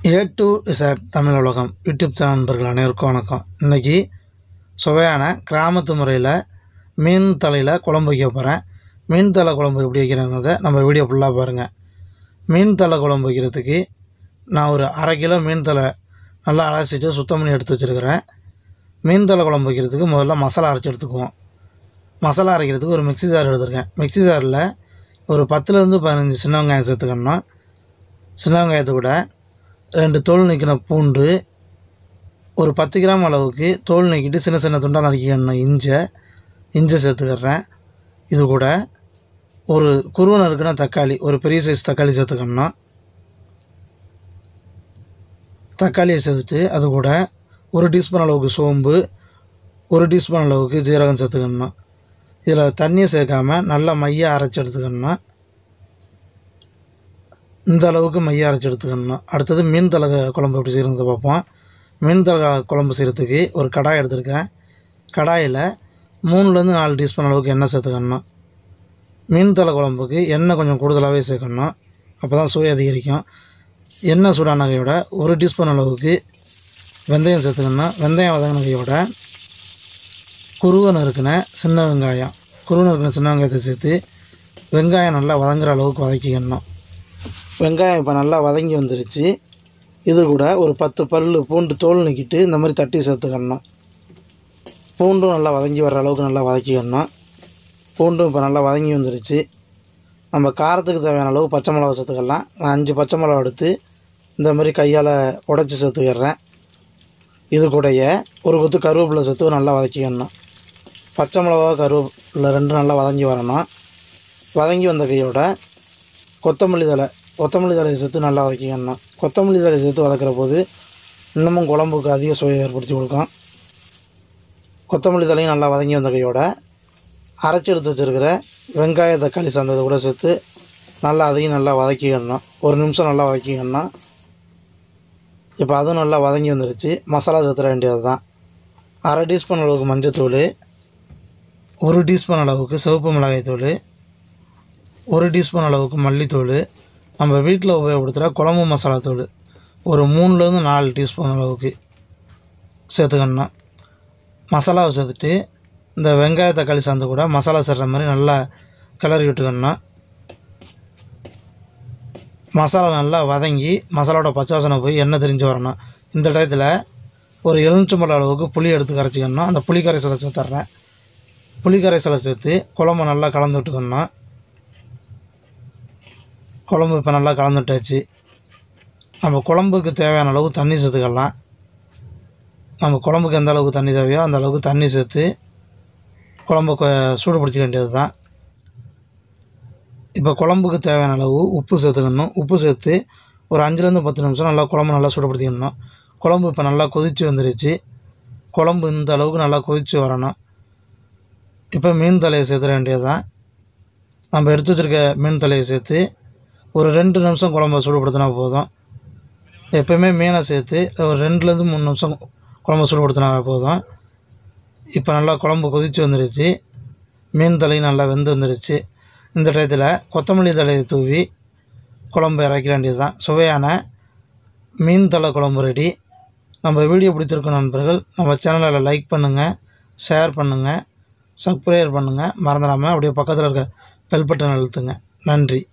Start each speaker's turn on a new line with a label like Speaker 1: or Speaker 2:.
Speaker 1: A to Z Tamil உலகம் YouTube channel நண்பர்கள் அனைவருக்கும் வணக்கம் இன்றைக்கி சுவையான கிராமத்து முறையில் மீன் தலையில் குழம்பு வைக்க போகிறேன் மீன் தலை குழம்பு எப்படி வைக்கிறேங்கிறத நம்ம வீடியோ ஃபுல்லாக பாருங்கள் மீன் தலை குழம்பு வைக்கிறதுக்கு நான் ஒரு அரை கிலோ மீன் தலை நல்லா அலசிட்டு சுத்தம் பண்ணி எடுத்து வச்சுருக்கிறேன் மீன் தலை குழம்பு வைக்கிறதுக்கு முதல்ல மசாலா அரைச்சி எடுத்துக்குவோம் மசாலா அரைக்கிறதுக்கு ஒரு மிக்ஸி ஜார் எடுத்திருக்கேன் மிக்ஸி ஜாரில் ஒரு பத்துலேருந்து பதினஞ்சு சின்ன வெங்காயம் சேர்த்துக்கணும் சின்ன வெங்காயத்தை கூட ரெண்டு தோல் நீக்கின பூண்டு ஒரு பத்து கிராம் அளவுக்கு தோல் நீக்கிட்டு சின்ன சின்ன துண்டாக நறுக்கிக்கணும் இஞ்சை இஞ்சை சேர்த்துக்கிறேன் இது கூட ஒரு குருவன் இருக்குன்னா தக்காளி ஒரு பெரிய சைஸ் தக்காளி சேர்த்துக்கணும் தக்காளியை சேர்த்துட்டு அது கூட ஒரு டீஸ்பூன் அளவுக்கு சோம்பு ஒரு டீஸ்பூன் அளவுக்கு ஜீரகம் சேர்த்துக்கணும் இதில் தண்ணியை சேர்க்காம நல்லா மைய அரைச்சி எடுத்துக்கணும் இந்த அளவுக்கு மைய அரைச்சி எடுத்துக்கணும் அடுத்தது மீன் தலை குழம்பு எப்படி செய்கிறது பார்ப்போம் மீன் தலை குழம்பு செய்கிறதுக்கு ஒரு கடாய் எடுத்திருக்கேன் கடாயில் மூணுலேருந்து நாலு டீஸ்பூன் அளவுக்கு எண்ணெய் சேர்த்துக்கணும் மீன் தலை குழம்புக்கு எண்ணெய் கொஞ்சம் கூடுதலாகவே சேர்க்கணும் அப்போ தான் சுவை அதிகரிக்கும் எண்ணெய் சூடான கையோட ஒரு டீஸ்பூன் அளவுக்கு வெந்தயம் சேர்த்துக்கணும் வெந்தயம் வதங்கின கையோட குருவன் இருக்குன சின்ன வெங்காயம் குருவன் இருக்குன சின்ன வெங்காயத்தை சேர்த்து வெங்காயம் நல்லா வதங்குற அளவுக்கு வதக்கிக்கணும் வெங்காயம் இப்போ நல்லா வதங்கி வந்துருச்சு இது கூட ஒரு பத்து பல் பூண்டு தோல் நீக்கிட்டு இந்த மாதிரி தட்டி சேர்த்துக்கணும் பூண்டும் நல்லா வதங்கி வர அளவுக்கு நல்லா வதக்கிக்கணும் பூண்டும் இப்போ நல்லா வதங்கி வந்துருச்சு நம்ம காரத்துக்கு தேவையான அளவு பச்சை மிளகா சேர்த்துக்கலாம் நான் அஞ்சு பச்சை மிளகா எடுத்து இந்த மாதிரி கையால் உடச்சி சேர்த்துக்கிறேன் இது கூடயே ஒரு கொத்து கருவேப்பிலை சேர்த்து நல்லா வதக்கிக்கணும் பச்சை மிளகா கருவேப்பிலை ரெண்டும் நல்லா வதங்கி வரணும் வதங்கி வந்த கையோட கொத்தமல்லி தழை கொத்தமல்லி தலையை சேர்த்து நல்லா வதக்கிக்கணும் கொத்தமல்லி தலையை சேர்த்து வதக்கிற போது இன்னமும் குழம்புக்கு அதிக சுவையை ஏற்படுத்தி கொடுக்கும் கொத்தமல்லி தலையும் நல்லா வதங்கி வந்த கையோட அரைச்சி எடுத்து வச்சுருக்கிற வெங்காய தக்காளி சார்ந்ததை கூட சேர்த்து நல்லா அதையும் நல்லா வதக்கிக்கணும் ஒரு நிமிஷம் நல்லா வதக்கிக்கணும் இப்போ அதுவும் நல்லா வதங்கி வந்துருச்சு மசாலா சேர்த்துற வேண்டியது தான் அரை டீஸ்பூன் அளவுக்கு மஞ்சத்தூள் ஒரு டீஸ்பூன் அளவுக்கு சிவப்பு மிளகாய் தூள் ஒரு டீஸ்பூன் அளவுக்கு மல்லித்தூள் நம்ம வீட்டில் உபயோகப்படுத்துகிற குழம்பு மசாலா தூள் ஒரு மூணுலேருந்து நாலு டீஸ்பூன் அளவுக்கு சேர்த்துக்கணும் மசாலாவை சேர்த்துட்டு இந்த வெங்காய தக்காளி சார்ந்து கூட மசாலா சேர்ற மாதிரி நல்லா கிளறி விட்டுக்கணும் மசாலா நல்லா வதங்கி மசாலாவோட பச்சை வாசனை போய் எண்ணெய் தெரிஞ்சு வரணும் இந்த டயத்தில் ஒரு எலுமிச்சம்பழம் அளவுக்கு புளி எடுத்து கரைச்சிக்கணும் அந்த புளி கரைசலை சேர்த்துட்றேன் புளி கரைசலை சேர்த்து குழம்பு நல்லா கலந்து விட்டுக்கணும் குழம்பு இப்போ நல்லா கலந்து விட்டாச்சு நம்ம குழம்புக்கு தேவையான அளவுக்கு தண்ணி சேர்த்துக்கலாம் நம்ம குழம்புக்கு எந்த அளவுக்கு தண்ணி தேவையோ அந்த அளவுக்கு தண்ணி சேர்த்து குழம்பு கொ- சூடுபிடிச்சிக்க வேண்டியது தான் இப்போ குழம்புக்கு தேவையான அளவு உப்பு சேர்த்துக்கணும் உப்பு சேர்த்து ஒரு அஞ்சுலேருந்து பத்து நிமிஷம் நல்லா குழம்பு நல்லா சூடுபடுத்திக்கணும் குழம்பு இப்போ நல்லா கொதித்து வந்துருச்சு குழம்பு இந்த அளவுக்கு நல்லா கொதித்து வரணும் இப்போ மீன் தலையை சேர்த்துட வேண்டியது தான் நம்ம எடுத்து வச்சுருக்க மீன் தலையை சேர்த்து ஒரு ரெண்டு நிமிஷம் குழம்ப சூடுபடுத்தினா போதும் எப்போயுமே மீனை சேர்த்து ஒரு ரெண்டுலேருந்து மூணு நிமிஷம் குழம்பு சூடுபடுத்தினா போதும் இப்போ நல்லா குழம்பு கொதித்து வந்துருச்சு மீன் தலையும் நல்லா வெந்து வந்துருச்சு இந்த டயத்தில் கொத்தமல்லி தலையை தூவி குழம்பு இறக்க வேண்டியது தான் சுவையான மீன் தலை குழம்பு ரெடி நம்ம வீடியோ பிடித்திருக்கும் நண்பர்கள் நம்ம சேனலில் லைக் பண்ணுங்கள் ஷேர் பண்ணுங்கள் சப்ஸ்கிரைப் பண்ணுங்கள் மறந்துடாமல் அப்படியே பக்கத்தில் இருக்க பெல் பட்டன் அழுத்துங்க நன்றி